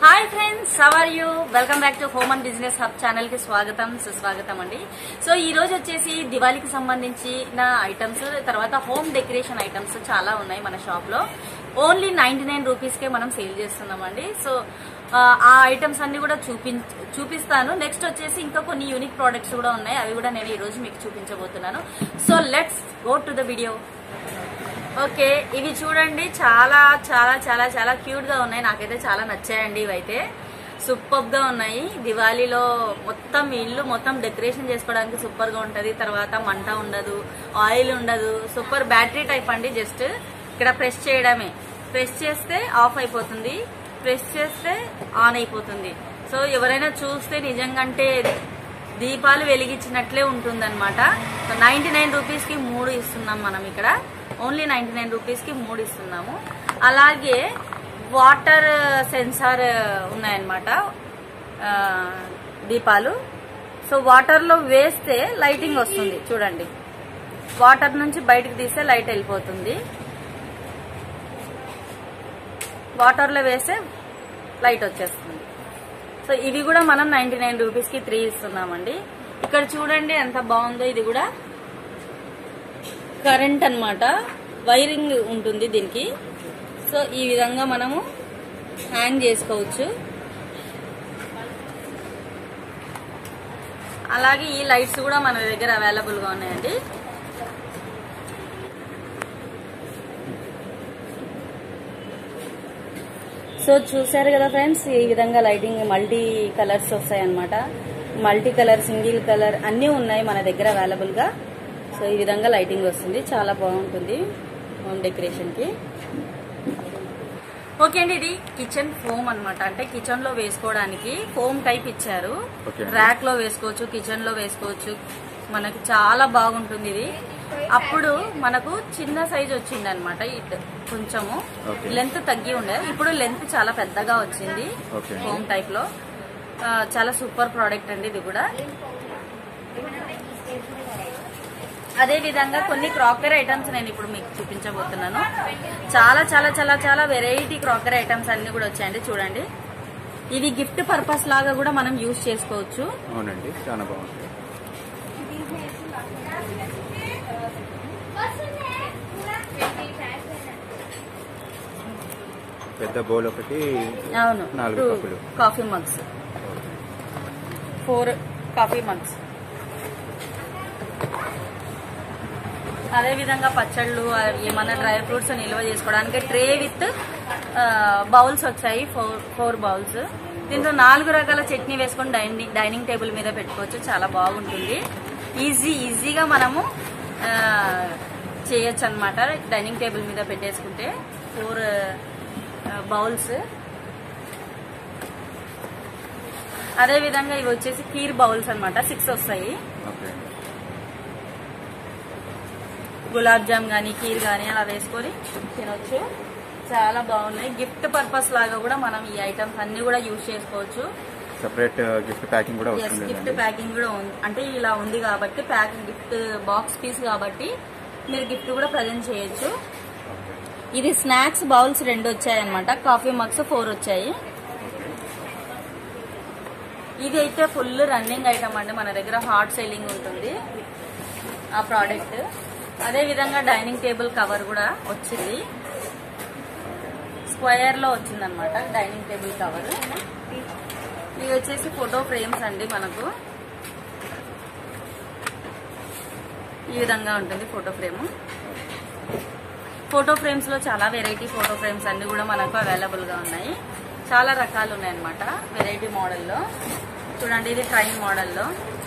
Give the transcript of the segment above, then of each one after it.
Hi friends are you welcome back to home and business hub channel కి స్వాగతం సుస్వాగతం అండి సో ఈ రోజు వచ్చేసి దివాళీకి సంబంధించిన ఐటమ్స్ తర్వాత హోమ్ డెకరేషన్ ఐటమ్స్ చాలా ఉన్నాయి మన షాప్ లో ఓన్లీ నైన్టీ నైన్ రూపీస్ కే మనం సేల్ చేస్తున్నామండి సో ఆ, ఆ ఐటమ్స్ అన్ని కూడా చూపి చూపిస్తాను నెక్స్ట్ వచ్చేసి ఇంకా కొన్ని యూనిక్ ప్రోడక్ట్స్ కూడా ఉన్నాయి అవి కూడా నేను ఈ రోజు మీకు చూపించబోతున్నాను so let's go to the video okay ఇవి చూడండి చాలా చాలా చాలా చాలా క్యూట్ గా ఉన్నాయి నాకైతే చాలా నచ్చాయండి ఇవైతే సూపర్ గా ఉన్నాయి దివాళీలో మొత్తం ఇల్లు మొత్తం డెకరేషన్ చేసుకోవడానికి సూపర్ గా ఉంటది తర్వాత మంట ఉండదు ఆయిల్ ఉండదు సూపర్ బ్యాటరీ టైప్ అండి జస్ట్ ఇక్కడ ప్రెస్ చేయడమే ప్రెస్ చేస్తే ఆఫ్ అయిపోతుంది ప్రెస్ చేస్తే ఆన్ అయిపోతుంది సో ఎవరైనా చూస్తే నిజంగంటే దీపాలు వెలిగించినట్లే ఉంటుంది అనమాట నైన్టీ నైన్ రూపీస్ కి మూడు ఇస్తున్నాం మనం ఇక్కడ ఓన్లీ నైన్టీ నైన్ రూపీస్ కి మూడు ఇస్తున్నాము అలాగే వాటర్ సెన్సార్ ఉన్నాయన్నమాట ఆ, దీపాలు సో వాటర్ లో వేస్తే లైటింగ్ వస్తుంది చూడండి వాటర్ నుంచి బయటకు తీస్తే లైట్ వెళ్ళిపోతుంది వాటర్ లో వేస్తే లైట్ వచ్చేస్తుంది సో ఇవి కూడా మనం నైన్టీ నైన్ రూపీస్ కి త్రీ ఇస్తున్నామండి ఇక్కడ చూడండి ఎంత బాగుందో ఇది కూడా కరెంట్ అన్నమాట వైరింగ్ ఉంటుంది దీనికి సో ఈ విధంగా మనము హ్యాంగ్ చేసుకోవచ్చు అలాగే ఈ లైట్స్ కూడా మన దగ్గర అవైలబుల్ గా ఉన్నాయండి సో చూసారు కదా ఫ్రెండ్స్ ఈ విధంగా లైటింగ్ మల్టీ కలర్స్ వస్తాయి అన్నమాట మల్టీ కలర్ సింగిల్ కలర్ అన్నీ ఉన్నాయి మన దగ్గర అవైలబుల్ గా సో ఈ విధంగా లైటింగ్ వస్తుంది చాలా బాగుంటుంది హోమ్ డెకరేషన్ కి ఓకే అండి ఇది కిచెన్ ఫోమ్ అన్నమాట అంటే కిచెన్ లో వేసుకోవడానికి ఫోమ్ టైప్ ఇచ్చారు Okay. ర్యాక్ లో వేసుకోవచ్చు కిచెన్ లో వేసుకోవచ్చు మనకి చాలా బాగుంటుంది ఇది అప్పుడు మనకు చిన్న సైజ్ వచ్చింది అనమాట కొంచెము Okay. లెంత్ తగ్గి ఉండే ఇప్పుడు లెంత్ చాలా పెద్దగా వచ్చింది Okay. హోమ్ టైప్ లో ఆ, చాలా సూపర్ ప్రోడక్ట్ అండి ఇది కూడా అదే విధంగా కొన్ని క్రాకరీ ఐటమ్స్ నేను ఇప్పుడు మీకు చూపించబోతున్నాను చాలా చాలా చాలా చాలా వెరైటీ క్రాకరీ ఐటమ్స్ అన్ని కూడా వచ్చాయండి చూడండి ఇవి గిఫ్ట్ పర్పస్ లాగా కూడా మనం యూజ్ చేసుకోవచ్చు అవునండి చాలా బాగుంది పెద్ద బౌల్ ఒకటి అవును నాలుగు టూ కప్పులు. Coffee mugs four coffee mugs అదే విధంగా పచ్చళ్ళు అవి ఏమన్నా డ్రై ఫ్రూట్స్ నిల్వ చేసుకోవడానికి ట్రే విత్ బౌల్స్ వచ్చాయి ఫోర్ ఫోర్ బౌల్స్ దీంట్లో నాలుగు రకాల చట్నీ వేసుకొని డైనింగ్ డైనింగ్ టేబుల్ మీద పెట్టుకోవచ్చు చాలా బాగుంటుంది ఈజీ ఈజీగా మనము చేయొచ్చు అనమాట డైనింగ్ టేబుల్ మీద పెట్టేసుకుంటే ఫోర్ బౌల్స్ అదే విధంగా ఇవి వచ్చేసి కీర్ బౌల్స్ అన్నమాట సిక్స్ వస్తాయి ఓకే గులాబ్ జామ్ గానీ కీర్ గానీ అలా వేసుకొని తినొచ్చు చాలా బాగున్నాయి గిఫ్ట్ పర్పస్ లాగా కూడా మనం ఈ ఐటమ్స్ అన్ని కూడా యూజ్ చేసుకోవచ్చు సపరేట్ గిఫ్ట్ ప్యాకింగ్ కూడా ఎస్ వస్తుంది గిఫ్ట్ ప్యాకింగ్ కూడా ఉంది అంటే ఇలా ఉంది కాబట్టి ప్యాకింగ్ గిఫ్ట్ బాక్స్ పీస్ కాబట్టి మీరు గిఫ్ట్ కూడా ప్రజెంట్ చేయొచ్చు ఇది స్నాక్స్ బౌల్స్ రెండు వచ్చాయి అనమాట కాఫీ మగ్స్ ఫోర్ వచ్చాయి ఇది అయితే ఫుల్ రన్నింగ్ ఐటమ్ అండి మన దగ్గర హాట్ సెల్లింగ్ ఉంటుంది ఆ ప్రోడక్ట్ అదే విధంగా డైనింగ్ టేబుల్ కవర్ కూడా వచ్చింది స్క్వేర్ లో వచ్చింది అనమాట డైనింగ్ టేబుల్ కవర్ ఇవి వచ్చేసి ఫోటో ఫ్రేమ్స్ అండి మనకు ఈ విధంగా ఉంటుంది ఫోటో ఫ్రేమ్ ఫోటో ఫ్రేమ్స్ లో చాలా వెరైటీ ఫోటో ఫ్రేమ్స్ అన్ని కూడా మనకు అవైలబుల్ గా ఉన్నాయి చాలా రకాలు ఉన్నాయి అనమాట వెరైటీ మోడల్లో చూడండి ఇది ట్రైన్ మోడల్లో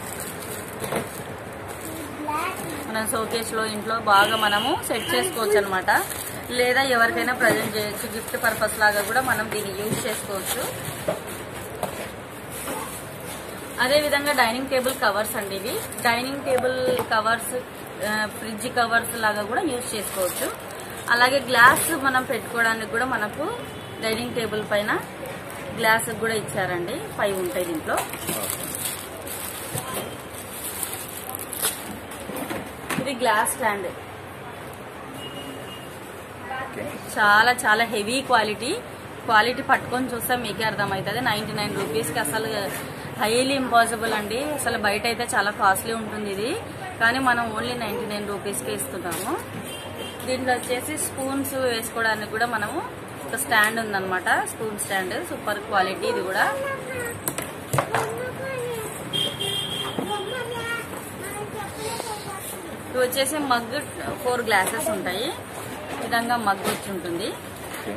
మన షోకేస్ లో ఇంట్లో బాగా మనము సెట్ చేసుకోవచ్చు అనమాట లేదా ఎవరికైనా ప్రజెంట్ చేయొచ్చు గిఫ్ట్ పర్పస్ లాగా కూడా మనం దీన్ని యూజ్ చేసుకోవచ్చు అదే విధంగా డైనింగ్ టేబుల్ కవర్స్ అండి ఇవి dining table covers fridge covers లాగా కూడా యూజ్ చేసుకోవచ్చు అలాగే గ్లాస్ మనం పెట్టుకోవడానికి కూడా మనకు డైనింగ్ టేబుల్ పైన గ్లాస్ కూడా ఇచ్చారండి ఫైవ్ ఉంటాయి దీంట్లో ఇది గ్లాస్ స్టాండ్ ఓకే చాలా చాలా హెవీ క్వాలిటీ క్వాలిటీ పట్టుకొని చూస్తే మీకే అర్థమవుతుంది నైంటీ నైన్ రూపీస్కి అసలు హైలీ ఇంపాసిబుల్ అండి అసలు బయట అయితే చాలా కాస్ట్లీ ఉంటుంది ఇది కానీ మనం ఓన్లీ నైంటీ నైన్ రూపీస్కి ఇస్తున్నాము దీంట్లో వచ్చేసి స్పూన్స్ వేసుకోవడానికి కూడా మనము ఒక స్టాండ్ ఉందన్నమాట స్పూన్ స్టాండ్ సూపర్ క్వాలిటీ ఇది కూడా ఇది వచ్చేసి మగ్ ఫోర్ గ్లాసెస్ ఉంటాయి ఈ విధంగా మగ్ వచ్చి ఉంటుంది ఓకే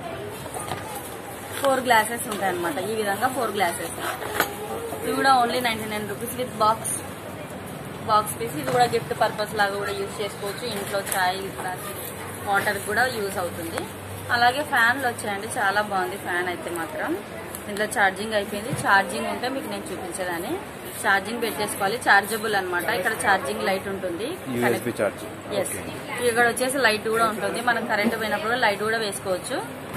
ఫోర్ గ్లాసెస్ ఉంటాయి అనమాట ఈ విధంగా ఫోర్ గ్లాసెస్ ఇది కూడా only ninety nine rupees with box box piece ఇది కూడా గిఫ్ట్ పర్పస్ లాగా కూడా యూజ్ చేసుకోవచ్చు ఇంట్లో చాయ్ ఇట్లాంటి వాటర్ కూడా యూజ్ అవుతుంది అలాగే ఫ్యాన్లు వచ్చాయండి చాలా బాగుంది ఫ్యాన్ అయితే మాత్రం దీంట్లో ఛార్జింగ్ అయిపోయింది ఛార్జింగ్ ఉంటే మీకు నేను చూపించేదాన్ని ఛార్జింగ్ పెట్టేసుకోవాలి చార్జబుల్ అన్నమాట ఇక్కడ ఛార్జింగ్ లైట్ ఉంటుంది యూఎస్బి చార్జ్ ఎస్ ఇక్కడ వచ్చేసి లైట్ కూడా ఉంటుంది మనం కరెంట్ పోయినప్పుడు లైట్ కూడా వేసుకోవచ్చు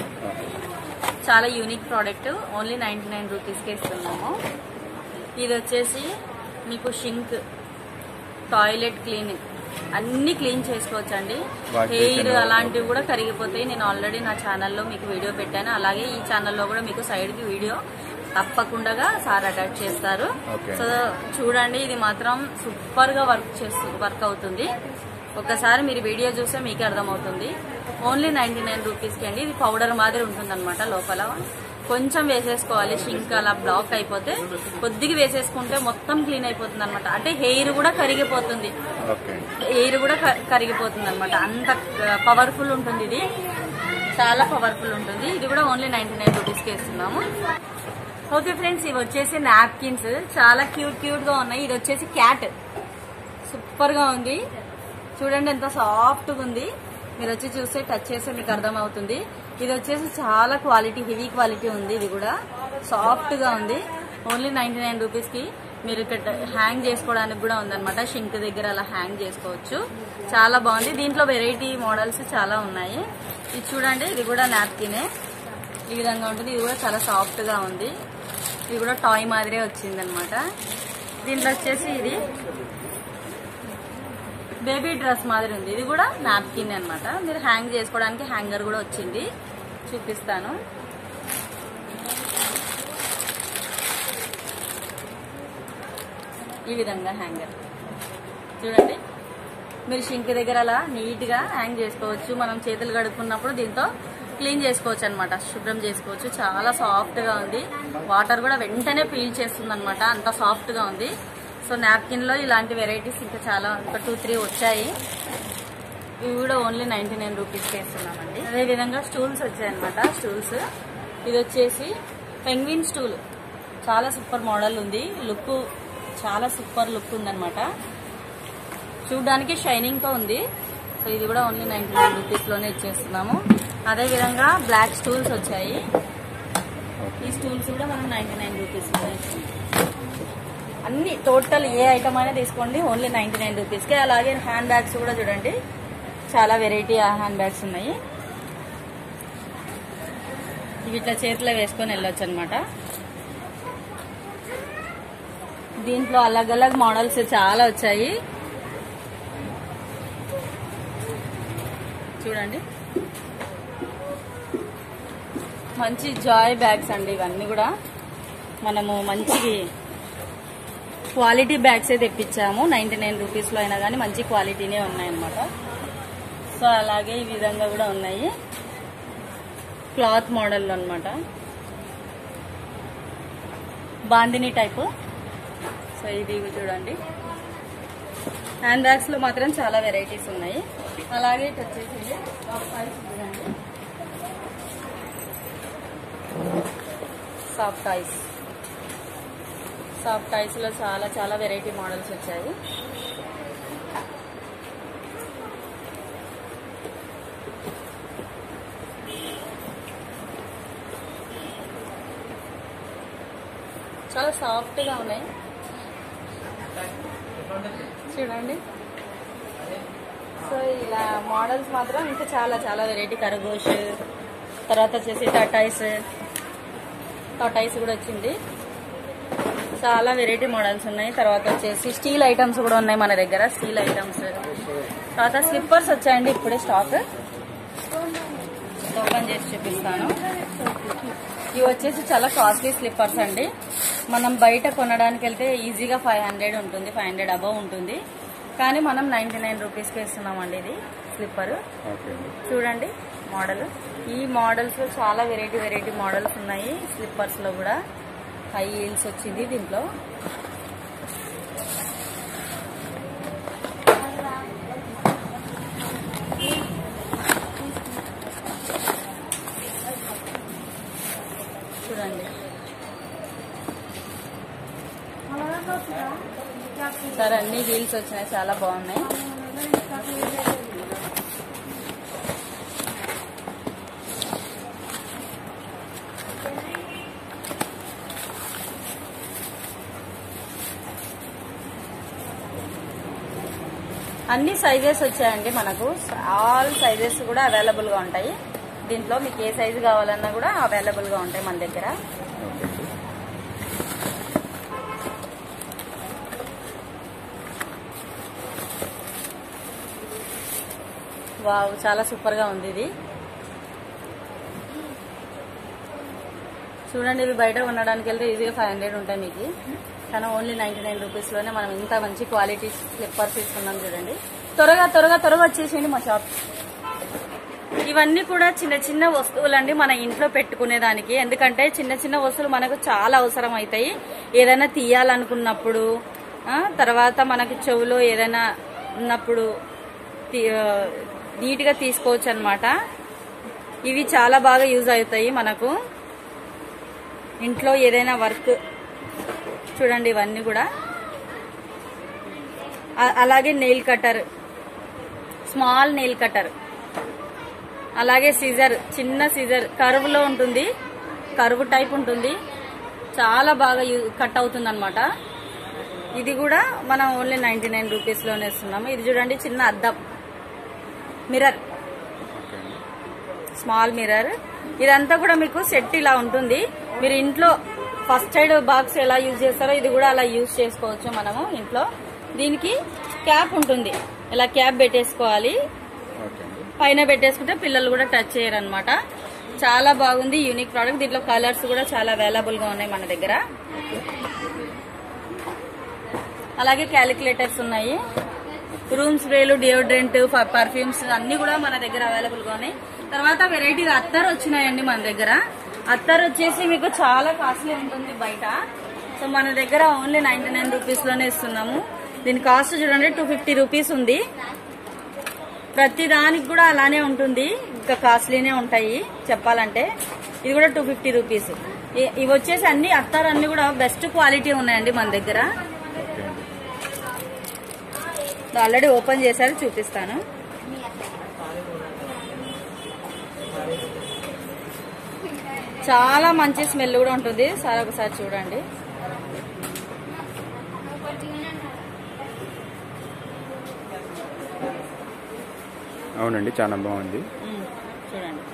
చాలా unique product only ninety nine రూపీస్కే ఇస్తున్నాము ఇది వచ్చేసి మీకు షింక్ టాయిలెట్ క్లీనింగ్ అన్ని క్లీన్ చేసుకోవచ్చు అండి Wash హెయిర్ basin, అలాంటివి కూడా కరిగిపోతాయి నేను ఆల్రెడీ నా ఛానల్లో మీకు వీడియో పెట్టాను అలాగే ఈ ఛానల్లో కూడా మీకు సైడ్కి వీడియో తప్పకుండా సార్ అటాచ్ చేస్తారు Okay. సో చూడండి ఇది మాత్రం సూపర్ గా వర్క్ చేస్తుంది వర్క్ అవుతుంది ఒకసారి మీరు వీడియో చూస్తే మీకే అర్థమవుతుంది ఓన్లీ నైన్టీ నైన్ రూపీస్కి అండి ఇది పౌడర్ మాదిరి ఉంటుంది లోపల కొంచెం వేసేసుకోవాలి షింక్ అలా బ్లాక్ అయిపోతే కొద్దిగా వేసేసుకుంటే మొత్తం క్లీన్ అయిపోతుంది అనమాట అంటే హెయిర్ కూడా కరిగిపోతుంది ఓకే ఎయిర్ కూడా క- కరిగిపోతుంది అనమాట అంత పవర్ఫుల్ ఉంటుంది ఇది చాలా పవర్ఫుల్ ఉంటుంది ఇది కూడా ఓన్లీ నైన్టీ నైన్ రూపీస్కి ఇస్తున్నాము ఓకే ఫ్రెండ్స్ ఇవి వచ్చేసి నాప్కిన్స్ చాలా క్యూట్ క్యూట్ గా ఉన్నాయి ఇది వచ్చేసి క్యాట్ సూపర్ గా ఉంది చూడండి ఎంత సాఫ్ట్ గా ఉంది మీరు వచ్చి చూస్తే టచ్ చేస్తే మీకు అర్థమవుతుంది ఇది వచ్చేసి చాలా క్వాలిటీ హెవీ క్వాలిటీ ఉంది ఇది కూడా సాఫ్ట్ గా ఉంది ఓన్లీ నైన్టీ నైన్ రూపీస్ కి మీరు ఇక్కడ హ్యాంగ్ చేసుకోవడానికి కూడా ఉందన్నమాట షింక్ దగ్గర అలా హ్యాంగ్ చేసుకోవచ్చు చాలా బాగుంది దీంట్లో వెరైటీ మోడల్స్ చాలా ఉన్నాయి ఇది చూడండి ఇది కూడా నాప్కినే ఈ విధంగా ఉంటుంది ఇది కూడా చాలా సాఫ్ట్ గా ఉంది ఇది కూడా టాయ్ మాదిరే వచ్చింది అనమాట దీంట్లో వచ్చేసి ఇది బేబీ డ్రెస్ మాదిరి ఉంది ఇది కూడా నాప్కిన్ అన్నమాట మీరు హ్యాంగ్ చేసుకోవడానికి హ్యాంగర్ కూడా వచ్చింది చూపిస్తాను ఈ విధంగా హ్యాంగర్ చూడండి మీరు షింక్ దగ్గర అలా నీట్ గా హ్యాంగ్ చేసుకోవచ్చు మనం చేతులు కడుక్కున్నప్పుడు దీంతో క్లీన్ చేసుకోవచ్చు అనమాట శుభ్రం చేసుకోవచ్చు చాలా సాఫ్ట్ గా ఉంది వాటర్ కూడా వెంటనే పీల్ చేస్తుంది అనమాట అంత సాఫ్ట్ గా ఉంది సో నాప్కిన్ లో ఇలాంటి వెరైటీస్ ఇంకా చాలా ఒక టూ త్రీ వచ్చాయి ఇవి కూడా ఓన్లీ నైన్టీ నైన్ రూపీస్కి ఇస్తున్నామండి అదే విధంగా స్టూల్స్ వచ్చాయన్నమాట స్టూల్స్ ఇది వచ్చేసి పెంగ్విన్ స్టూల్ చాలా సూపర్ మోడల్ ఉంది లుక్ చాలా సూపర్ లుక్ ఉందన్నమాట చూడడానికి షైనింగ్ తో ఉంది సో ఇది కూడా ఓన్లీ నైన్టీ నైన్ రూపీస్ లోనే ఇచ్చేస్తున్నాము అదే విధంగా బ్లాక్ స్టూల్స్ వచ్చాయి ఈ స్టూల్స్ కూడా మనం నైన్టీ నైన్ రూపీస్ లోనే ఇస్తున్నాం అన్ని టోటల్ ఏ ఐటమ్ అయినా తీసుకోండి ఓన్లీ నైన్టీ నైన్ రూపీస్కి అలాగే హ్యాండ్ బ్యాగ్స్ కూడా చూడండి చాలా వెరైటీ హ్యాండ్ బ్యాగ్స్ ఉన్నాయి ఇవి ఇట్లా చేతిలో వేసుకొని వెళ్ళొచ్చు అనమాట దీంట్లో అలగ్ అలగ్ మోడల్స్ చాలా వచ్చాయి చూడండి మంచి జాయ్ బ్యాగ్స్ అండి ఇవన్నీ కూడా మనము మంచి క్వాలిటీ బ్యాగ్స్ తెప్పించాము నైన్టీ నైన్ రూపీస్లో అయినా కానీ మంచి క్వాలిటీనే ఉన్నాయన్నమాట సో అలాగే ఈ విధంగా కూడా ఉన్నాయి క్లాత్ మోడల్లో అనమాట బాందిని టైపు సో ఇది చూడండి హ్యాండ్ బ్యాగ్స్ లో మాత్రం చాలా వెరైటీస్ ఉన్నాయి అలాగే ఇటు వచ్చేసి ఇది ఒక size చూడండి సాఫ్ట్ టాయ్స్ సాఫ్ట్ టాయ్స్ లో చాలా చాలా వెరైటీ మోడల్స్ వచ్చాయి చాలా సాఫ్ట్ గా ఉన్నాయి చూడండి సో ఇలా మోడల్స్ మాత్రం ఇంకా చాలా చాలా వెరైటీ కరగోష్ తర్వాత వచ్చేసి టటాయిస్ టటాయిస్ కూడా వచ్చింది చాలా వెరైటీ మోడల్స్ ఉన్నాయి తర్వాత వచ్చేసి స్టీల్ ఐటమ్స్ కూడా ఉన్నాయి మన దగ్గర స్టీల్ ఐటమ్స్ తర్వాత స్లిప్పర్స్ వచ్చాయండి ఇప్పుడే స్టాక్ సో ఓపెన్ చేసి చూపిస్తాను ఇవి వచ్చేసి చాలా కాస్ట్లీ స్లిప్పర్స్ అండి మనం బయట కొనడానికి వెళ్తే ఈజీగా ఫైవ్ హండ్రెడ్ ఉంటుంది ఫైవ్ హండ్రెడ్ అబవ్ ఉంటుంది కానీ మనం నైన్టీ నైన్ రూపీస్కి ఇస్తున్నామండి ఇది స్లిప్పర్ ఓకే అండి చూడండి మోడల్ ఈ మోడల్స్ లో చాలా వెరైటీ వెరైటీ మోడల్స్ ఉన్నాయి స్లిప్పర్స్ లో కూడా హై హీల్స్ వచ్చింది దీంట్లో చూడండి సార్ అన్ని హీల్స్ వచ్చినాయి చాలా బాగున్నాయి అన్ని సైజెస్ వచ్చాయండి మనకు ఆల్ సైజెస్ కూడా అవైలబుల్ గా ఉంటాయి దీంట్లో మీకు ఏ సైజు కావాలన్నా కూడా అవైలబుల్ గా ఉంటాయి మన దగ్గర ఓకే అండి వావ్ చాలా సూపర్ గా ఉంది ఇది చూడండి ఇవి బయట ఉండడానికి వెళ్తే ఈజీగా ఫైవ్ హండ్రెడ్ ఉంటాయి మీకు కానీ ఓన్లీ నైన్టీ నైన్ రూపీస్ లోనే మనం ఇంత మంచి క్వాలిటీ స్లిప్పర్స్ ఇస్తున్నాం చూడండి త్వరగా త్వరగా త్వరగా వచ్చేసేయండి మా షాప్ ఇవన్నీ కూడా చిన్న చిన్న వస్తువులండి మన ఇంట్లో పెట్టుకునేదానికి ఎందుకంటే చిన్న చిన్న వస్తువులు మనకు చాలా అవసరం అవుతాయి ఏదైనా తీయాలనుకున్నప్పుడు ఆ, తర్వాత మనకి చెవులో ఏదైనా ఉన్నప్పుడు తీ- ఆ, నీట్గా తీసుకోవచ్చు అనమాట ఇవి చాలా బాగా యూజ్ అవుతాయి మనకు ఇంట్లో ఏదైనా వర్క్ చూడండి ఇవన్నీ కూడా అ- అలాగే nail cutter small nail cutter అలాగే సీజర్ చిన్న సీజర్ కర్వ్ లో ఉంటుంది కర్వ్ టైప్ ఉంటుంది చాలా బాగా యూ- కట్ అవుతుంది అనమాట ఇది కూడా మనం ఓన్లీ నైన్టీ నైన్ రూపీస్ లోనే ఇస్తున్నాము ఇది చూడండి చిన్న అద్దం మిర్రర్ ఓకే అండి స్మాల్ మిర్రర్ ఇదంతా కూడా మీకు సెట్ ఇలా ఉంటుంది మీరు ఇంట్లో ఫస్ట్ సైడ్ బాక్స్ ఎలా యూజ్ చేస్తారో ఇది కూడా అలా యూజ్ చేసుకోవచ్చు మనము ఇంట్లో దీనికి క్యాప్ ఉంటుంది ఇలా క్యాప్ పెట్టేసుకోవాలి ఓకే అండి పైన పెట్టేసుకుంటే పిల్లలు కూడా టచ్ చేయరు అనమాట చాలా బాగుంది యూనిక్ ప్రోడక్ట్ దీంట్లో కలర్స్ కూడా చాలా అవైలబుల్ గా ఉన్నాయి మన దగ్గర అలాగే క్యాలిక్యులేటర్స్ ఉన్నాయి రూమ్ స్ప్రేలు డియోడ్రెంట్ పర్ఫ్యూమ్స్ అన్ని కూడా మన దగ్గర అవైలబుల్ గా ఉన్నాయి తర్వాత వెరైటీగా అత్తర్ వచ్చినాయండి మన దగ్గర అత్తర్ వచ్చేసి మీకు చాలా కాస్ట్లీ ఉంటుంది బయట సో మన దగ్గర ఓన్లీ నైన్టీ నైన్ రూపీస్ లోనే ఇస్తున్నాము దీని కాస్ట్ చూడండి టూ ఫిఫ్టీ రూపీస్ ఉంది ప్రతి దానికి కూడా అలానే ఉంటుంది ఇంకా కాస్ట్లీనే ఉంటాయి చెప్పాలంటే ఇది కూడా టూ ఫిఫ్టీ రూపీస్ ఇ- ఇవి వచ్చేసి అన్ని అత్తారు అన్ని కూడా బెస్ట్ క్వాలిటీ ఉన్నాయండి మన దగ్గర ఓకే అండి ఆల్రెడీ ఓపెన్ చేశారు చూపిస్తాను చాలా మంచి స్మెల్ కూడా ఉంటుంది సార్ ఒకసారి చూడండి అవునండి చాలా బాగుంది మ్మ్. చూడండి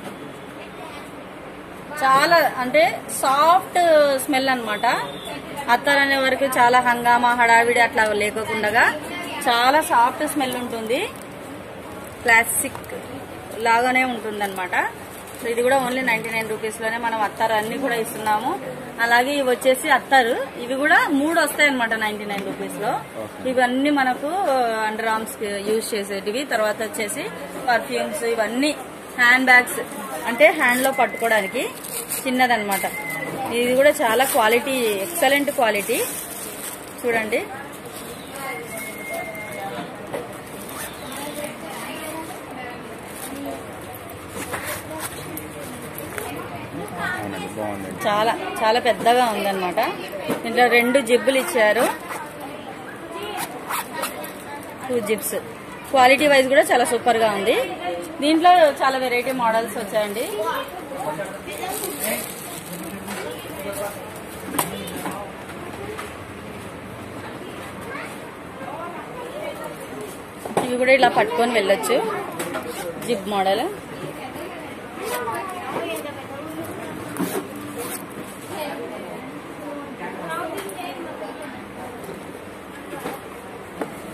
చాలా అంటే సాఫ్ట్ స్మెల్ అన్నమాట అత్తర్ అనే వరకు చాలా హంగామా హడావిడి అట్లా లేకోకుండా చాలా సాఫ్ట్ స్మెల్ ఉంటుంది క్లాసిక్ లాగానే ఉంటుంది అనమాట సో ఇది కూడా ఓన్లీ నైన్టీ నైన్ రూపీస్ లోనే మనం అత్తారు అన్ని కూడా ఇస్తున్నాము అలాగే ఇవి వచ్చేసి అత్తారు ఇవి కూడా మూడు వస్తాయి అనమాట నైన్టీ నైన్ రూపీస్ లో Okay. ఇవన్నీ మనకు అండర్ ఆర్మ్స్ యూజ్ చేసేటివి తర్వాత వచ్చేసి పర్ఫ్యూమ్స్ ఇవన్నీ హ్యాండ్ బ్యాగ్స్ అంటే హ్యాండ్ లో పట్టుకోవడానికి చిన్నదన్నమాట ఇది కూడా చాలా క్వాలిటీ ఎక్సలెంట్ క్వాలిటీ చూడండి అవునండి బాగుందండి చాలా చాలా పెద్దగా ఉందన్నమాట దీంట్లో రెండు జిబ్బులు ఇచ్చారు టూ జిప్స్ క్వాలిటీ వైజ్ కూడా చాలా సూపర్ గా ఉంది దీంట్లో చాలా వెరైటీ మోడల్స్ వచ్చాయండి ఇవి కూడా ఇలా పట్టుకొని వెళ్ళొచ్చు జిప్ మోడల్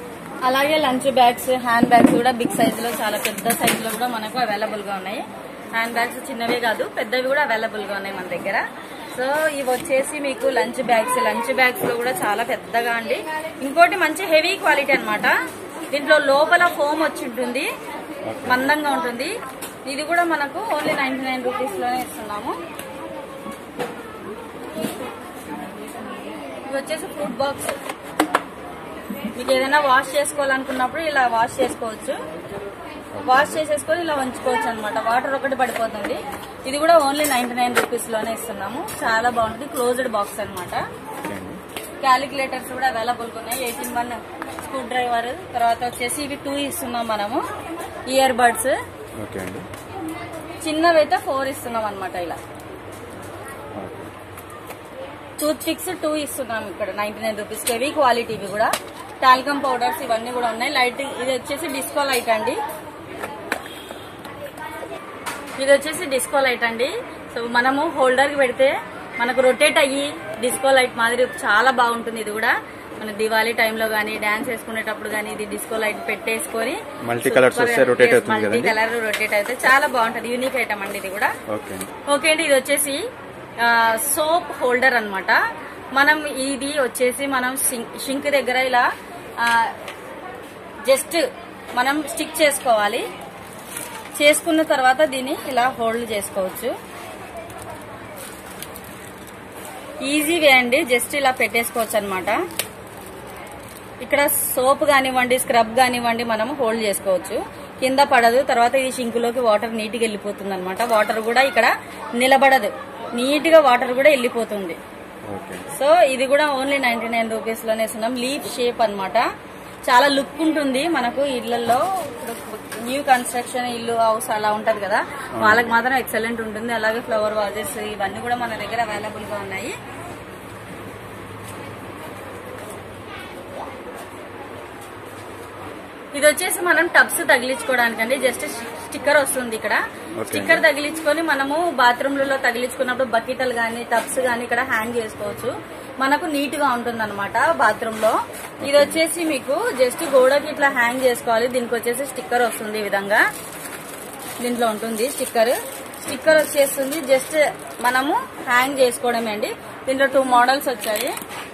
అలాగే లంచ్ బ్యాగ్స్ హ్యాండ్ బ్యాగ్స్ కూడా బిగ్ సైజ్ లో చాలా పెద్ద సైజ్ లో కూడా మనకు అవైలబుల్ గా ఉన్నాయి హ్యాండ్ బ్యాగ్స్ చిన్నవే కాదు పెద్దవి కూడా అవైలబుల్ గా ఉన్నాయి మన దగ్గర సో ఇవి వచ్చేసి మీకు లంచ్ బ్యాగ్స్ లంచ్ బ్యాగ్స్ లో కూడా చాలా పెద్దగా అండి ఇంకోటి మంచి హెవీ క్వాలిటీ అన్నమాట దీంట్లో లోపల ఫోమ్ వచ్చి ఉంటుంది మందంగా ఉంటుంది ఇది కూడా మనకు ఓన్లీ నైన్టీ నైన్ రూపీస్ లోనే ఇస్తున్నాము ఇది వచ్చేసి ఫ్రూట్ బాక్స్ మీకు ఏదైనా వాష్ చేసుకోవాలనుకున్నప్పుడు ఇలా వాష్ చేసుకోవచ్చు వాష్ చేసేసుకొని ఇలా ఉంచుకోవచ్చు అనమాట వాటర్ ఒకటి పడిపోతుంది ఇది కూడా ఓన్లీ నైన్టీ నైన్ రూపీస్ లోనే ఇస్తున్నాము చాలా బాగుంటుంది క్లోజ్డ్ బాక్స్ అన్నమాట ఓకే అండి క్యాలిక్యులేటర్స్ కూడా అవైలబుల్ గా ఉన్నాయి ఎయిటీన్ వన్ స్క్రూ డ్రైవర్ తర్వాత వచ్చేసి ఇవి టూ ఇస్తున్నాం మనము ఇయర్ బడ్స్ ఓకే అండి చిన్నవైతే ఫోర్ ఇస్తున్నాం అనమాట ఇలా ఓకే టూత్ పిక్స్ టూ ఇస్తున్నాం ఇక్కడ ninety nine rupees heavy quality ఇవి కూడా టాల్కమ్ పౌడర్స్ ఇవన్నీ కూడా ఉన్నాయి లైట్ ఇది వచ్చేసి డిస్కో లైట్ అండి ఇది వచ్చేసి డిస్కో లైట్ అండి సో మనము హోల్డర్ కి పెడితే మనకు రొటేట్ అయ్యి డిస్కో లైట్ మాదిరి చాలా బాగుంటుంది ఇది కూడా మన దివాళీ టైంలో గానీ డాన్స్ వేసుకునేటప్పుడు గానీ ఇది డిస్కో లైట్ పెట్టేసుకొని Multi colours వస్తే rotate అవుతుంది మల్టీ కదండి? కలర్ రొటేట్ అయితే చాలా బాగుంటది యూనిక్ ఐటమ్ అండి ఇది కూడా ఓకే అండి ఓకే అండి ఇది వచ్చేసి సోప్ హోల్డర్ అన్నమాట మనం ఇది వచ్చేసి మనం షింక్ దగ్గర ఇలా జస్ట్ మనం స్టిక్ చేసుకోవాలి చేసుకున్న తర్వాత దీన్ని ఇలా హోల్డ్ చేసుకోవచ్చు ఈజీ వే అండి జస్ట్ ఇలా పెట్టేసుకోవచ్చు అనమాట ఇక్కడ సోప్ కానివ్వండి స్క్రబ్ కానివ్వండి మనం హోల్డ్ చేసుకోవచ్చు కింద పడదు తర్వాత ఈ షింకులోకి వాటర్ నీట్గా వెళ్ళిపోతుంది అనమాట వాటర్ కూడా ఇక్కడ నిలబడదు నీట్గా వాటర్ కూడా వెళ్ళిపోతుంది ఓకే సో ఇది కూడా ఓన్లీ నైన్టీ నైన్ రూపీస్ లోనే ఇస్తున్నాం లీఫ్ షేప్ అన్నమాట చాలా లుక్ ఉంటుంది మనకు ఇళ్లలో న్యూ కన్స్ట్రక్షన్ ఇల్లు హౌస్ అలా ఉంటది కదా వాళ్ళకి మాత్రం ఎక్సలెంట్ ఉంటుంది అలాగే ఫ్లవర్ వాజెస్ ఇవన్నీ కూడా మన దగ్గర అవైలబుల్ గా ఉన్నాయి ఇది వచ్చేసి మనం టబ్స్ తగిలించుకోవడానికండి జస్ట్ స్టిక్కర్ వస్తుంది ఇక్కడ Okay. స్టిక్కర్ తగిలించుకొని మనము బాత్రూమ్లలో తగిలించుకున్నప్పుడు బకెట్లు గానీ టబ్స్ గానీ ఇక్కడ హ్యాంగ్ చేసుకోవచ్చు మనకు నీట్ గా ఉంటుంది అనమాట బాత్రూమ్ లో ఇది వచ్చేసి మీకు జస్ట్ గోడకి ఇట్లా హ్యాంగ్ చేసుకోవాలి దీనికి వచ్చేసి స్టిక్కర్ వస్తుంది ఈ విధంగా దీంట్లో ఉంటుంది స్టిక్కర్ స్టిక్కర్ వచ్చేస్తుంది జస్ట్ మనము హ్యాంగ్ చేసుకోవడమే అండి దీంట్లో టూ మోడల్స్ వచ్చాయి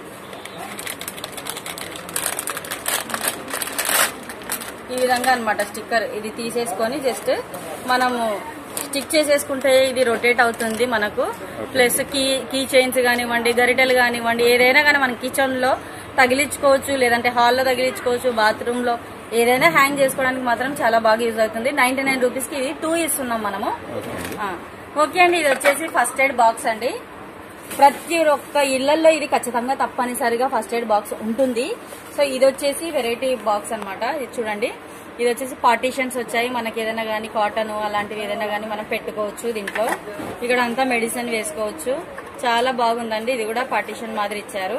ఈ విధంగా అన్నమాట స్టిక్కర్ ఇది తీసేసుకొని జస్ట్ మనము స్టిక్ చేసేసుకుంటే ఇది రొటేట్ అవుతుంది మనకు ప్లస్ కీ కీ చైన్స్ కానివ్వండి గరిటెలు కానివ్వండి ఏదైనా కానీ మన కిచెన్ లో తగిలించుకోవచ్చు లేదంటే హాల్లో తగిలించుకోవచ్చు బాత్రూమ్ లో ఏదైనా హ్యాంగ్ చేసుకోవడానికి మాత్రం చాలా బాగా యూజ్ అవుతుంది నైన్టీ నైన్ రూపీస్ కి ఇది టూ ఇస్తున్నాం మనము ఓకే అండి ఆ, ఓకే అండి ఇది వచ్చేసి ఫస్ట్ ఎయిడ్ బాక్స్ అండి ప్రతి ఒక్క ఇళ్లలో ఇది ఖచ్చితంగా తప్పనిసరిగా ఫస్ట్ ఎయిడ్ బాక్స్ ఉంటుంది సో ఇది వచ్చేసి వెరైటీ బాక్స్ అన్నమాట ఇది చూడండి ఇది వచ్చేసి పార్టీషన్స్ వచ్చాయి మనకి ఏదైనా కానీ కాటన్ అలాంటివి ఏదైనా కానీ మనం పెట్టుకోవచ్చు దీంట్లో ఇక్కడ అంతా మెడిసిన్ వేసుకోవచ్చు చాలా బాగుందండి ఇది కూడా పార్టీషన్ మాదిరి ఇచ్చారు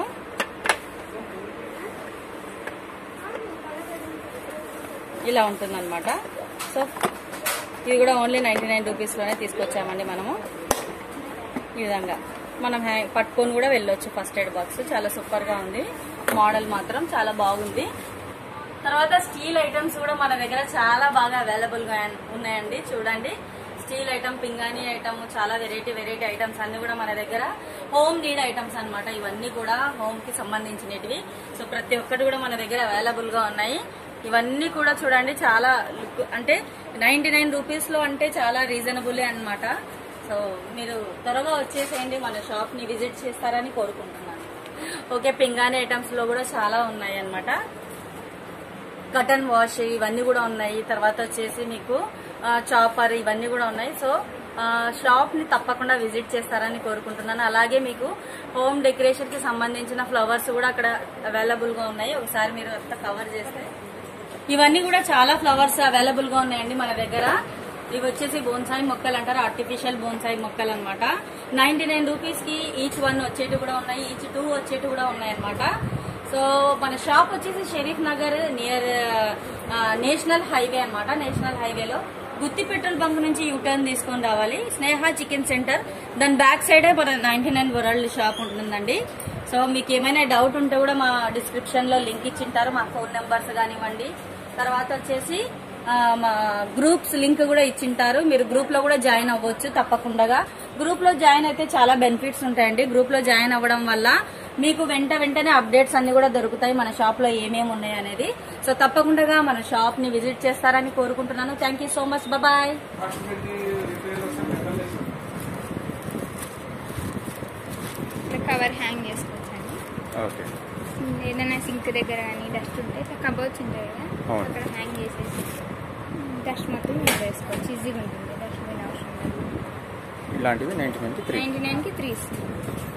ఇలా ఉంటుందన్నమాట సో ఇది కూడా ఓన్లీ నైన్టీ నైన్ రూపీస్లోనే తీసుకొచ్చామండి మనము ఈ విధంగా మనం హ్యా- పట్టుకొని కూడా వెళ్ళొచ్చు ఫస్ట్ ఎయిడ్ బాక్స్ చాలా సూపర్ గా ఉంది మోడల్ మాత్రం చాలా బాగుంది తర్వాత స్టీల్ ఐటమ్స్ కూడా మన దగ్గర చాలా బాగా అవైలబుల్ గా ఉన్నాయండి చూడండి స్టీల్ ఐటమ్ పింగాణి ఐటమ్ చాలా వెరైటీ వెరైటీ ఐటమ్స్ అన్ని కూడా మన దగ్గర హోమ్ నీడ్ ఐటమ్స్ అన్నమాట ఇవన్నీ కూడా హోమ్ కి సంబంధించినవి సో ప్రతి ఒక్కటి కూడా మన దగ్గర అవైలబుల్ గా ఉన్నాయి ఇవన్నీ కూడా చూడండి చాలా లుక్ అంటే నైన్టీ నైన్ రూపీస్ లో అంటే చాలా రీజనబుల్ అన్నమాట సో మీరు త్వరగా వచ్చేసేయండి మన షాప్ ని విజిట్ చేస్తారని కోరుకుంటున్నాను ఓకే పింగాణి ఐటమ్స్ లో కూడా చాలా ఉన్నాయి అన్నమాట కటన్ వాష్ ఇవన్నీ కూడా ఉన్నాయి తర్వాత వచ్చేసి మీకు చాపర్ ఇవన్నీ కూడా ఉన్నాయి సో షాప్ ని తప్పకుండా విజిట్ చేస్తారని కోరుకుంటున్నాను అలాగే మీకు హోమ్ డెకరేషన్ కి సంబంధించిన ఫ్లవర్స్ కూడా అక్కడ అవైలబుల్ గా ఉన్నాయి ఒకసారి మీరు అంతా కవర్ చేస్తే ఇవన్నీ కూడా చాలా ఫ్లవర్స్ అవైలబుల్ గా ఉన్నాయండి మన దగ్గర ఇవి వచ్చేసి బోన్సాయి మొక్కలు అంటారు ఆర్టిఫిషియల్ బోన్సాయి మొక్కలు అనమాట నైన్టీ నైన్ రూపీస్ కి ఈచ్ వన్ వచ్చేటి కూడా ఉన్నాయి ఈచ్ టూ వచ్చేటి కూడా ఉన్నాయి అనమాట సో మన షాప్ వచ్చేసి Sharif Nagar near national highway అన్నమాట నేషనల్ హైవేలో గుత్తి పెట్రోల్ బంక్ నుంచి యూటర్న్ తీసుకొని రావాలి స్నేహ చికెన్ సెంటర్ దాని బ్యాక్ సైడే మన నైన్టీ నైన్ వరల్డ్ షాప్ ఉంటుందండి సో మీకు ఏమైనా డౌట్ ఉంటే కూడా మా డిస్క్రిప్షన్ లో లింక్ ఇచ్చింటారు మా ఫోన్ నెంబర్స్ కానివ్వండి తర్వాత వచ్చేసి ఆ, మా గ్రూప్స్ లింక్ కూడా ఇచ్చింటారు మీరు గ్రూప్ లో కూడా జాయిన్ అవ్వచ్చు తప్పకుండా గ్రూప్ లో జాయిన్ అయితే చాలా బెనిఫిట్స్ ఉంటాయండి గ్రూప్ లో జాయిన్ అవ్వడం వల్ల మీకు వెంట వెంటనే అప్డేట్స్ అన్ని కూడా దొరుకుతాయి మన షాప్ లో ఏమేమి ఉన్నాయి అనేది సో తప్పకుండా మన షాప్ ని విజిట్ చేస్తారని కోరుకుంటున్నాను thank you so much bye ఇట్లా కవర్ హ్యాంగ్ చేసుకోవచ్చండి ఓకే ఏదైనా సింక్ దగ్గర కానీ డస్ట్ ఉంటే ఇట్లా కబోర్డ్స్ ఉంటాయి కదా అవును. అక్కడ హ్యాంగ్ చేసేసి డస్ట్ మొత్తం మీరు వేసుకోవచ్చు ఈజీగా ఉంటుంది డస్ట్ పోయిన అవసరం లేదు ఇలాంటివి నైంటీ నైన్కి త్రీ నైంటీ నైన్కి త్రీ ఇస్తుంది